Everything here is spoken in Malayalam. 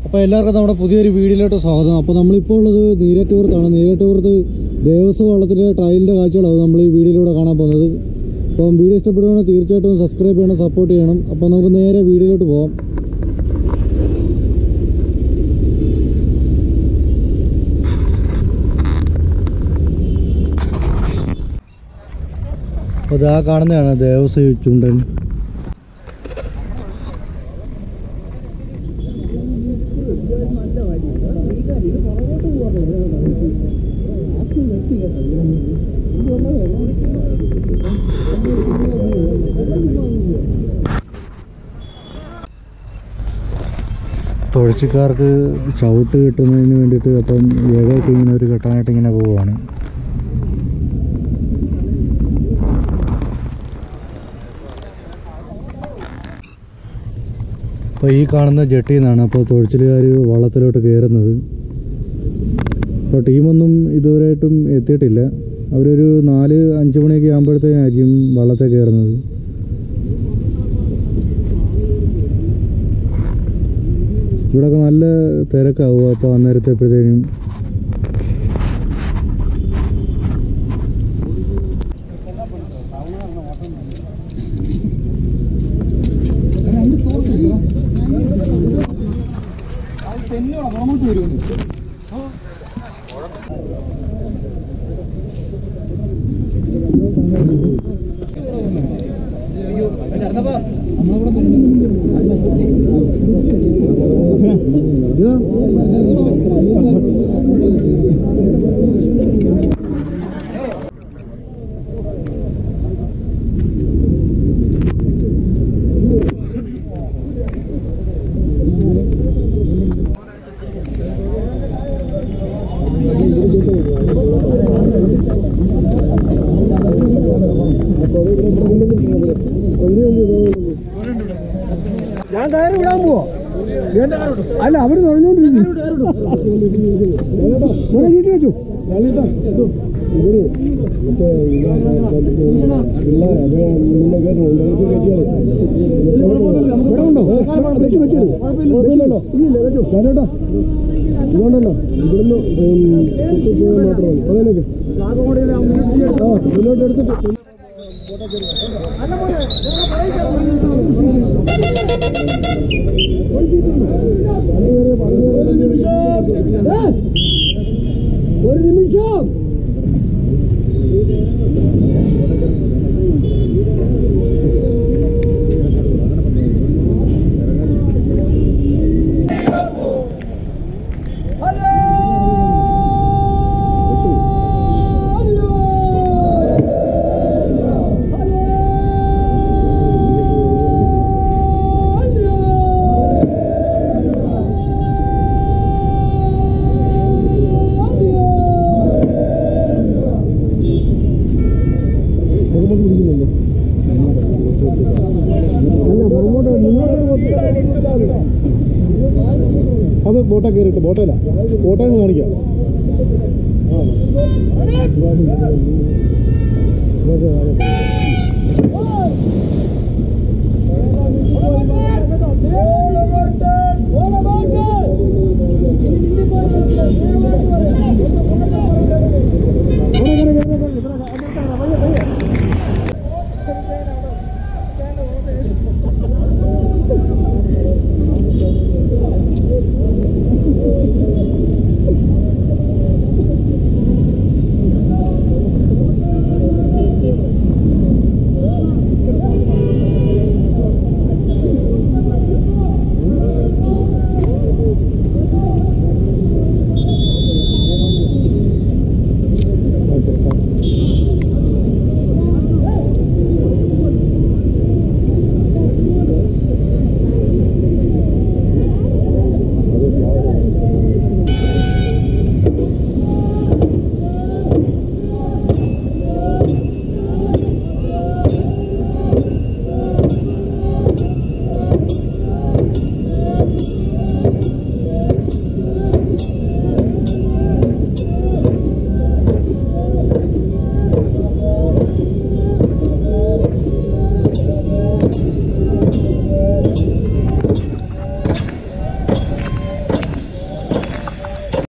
അപ്പോൾ എല്ലാവർക്കും നമ്മുടെ പുതിയൊരു വീഡിയോയിലോട്ട് സ്വാഗതം അപ്പോൾ നമ്മളിപ്പോൾ ഉള്ളത് നീരറ്റൂർത്താണ് നീരറ്റൂർത്ത് ദേവസ്വം വള്ളത്തിൻ്റെ ട്രയലിൻ്റെ കാഴ്ചകളാണ് നമ്മൾ ഈ വീഡിയോയിലൂടെ കാണാൻ പോകുന്നത് അപ്പം വീഡിയോ ഇഷ്ടപ്പെടുകയാണെങ്കിൽ തീർച്ചയായിട്ടും സബ്സ്ക്രൈബ് ചെയ്യണം സപ്പോർട്ട് ചെയ്യണം അപ്പോൾ നമുക്ക് നേരെ വീഡിയോയിലോട്ട് പോകാം അപ്പോൾ ഇതാ കാണുന്നതാണ് ദേവസ്വം ചുണ്ടൻ തുഴച്ചിക്കാർക്ക് ചവിട്ട് കിട്ടുന്നതിന് വേണ്ടിയിട്ട് അപ്പം ഇഴയൊക്കെ ഇങ്ങനെ ഒരു കെട്ടാനായിട്ട് ഇങ്ങനെ പോവുകയാണ് അപ്പോൾ ഈ കാണുന്ന ജെട്ടിയിൽ നിന്നാണ് അപ്പോൾ തുഴച്ചിലുകാർ വള്ളത്തിലോട്ട് കയറുന്നത് അപ്പോൾ ടീമൊന്നും ഇതുവരെയായിട്ടും എത്തിയിട്ടില്ല അവരൊരു നാല് അഞ്ച് മണിയൊക്കെ ആകുമ്പോഴത്തേനായിരിക്കും വള്ളത്തിൽ കയറുന്നത് ഇവിടെയൊക്കെ നല്ല തിരക്കാവും അപ്പോൾ അന്നേരത്തെ എപ്പോഴത്തേനും ഞാൻ കയറി വിടാൻ പോവോ അല്ല അവര് തുറഞ്ഞോണ്ടിരിക്കും ചീട്ട് വെച്ചു ഇവിടെ ഉണ്ടോ വെച്ചു വെച്ചു ഇല്ലല്ലോ ഇല്ല വെച്ചു ഞാനോട്ടോ ഇതുകൊണ്ടല്ലോ ഇവിടുന്ന് കുത്തിപ്പോയാൽ മാത്രമല്ല അതിലേക്ക് ആ മുന്നോട്ട് എടുത്തിട്ട് ഒരു നിമിഷം അത് ബോട്ട കയറിട്ട് ബോട്ടയില ബോട്ടയിൽ നിന്ന് കാണിക്കാം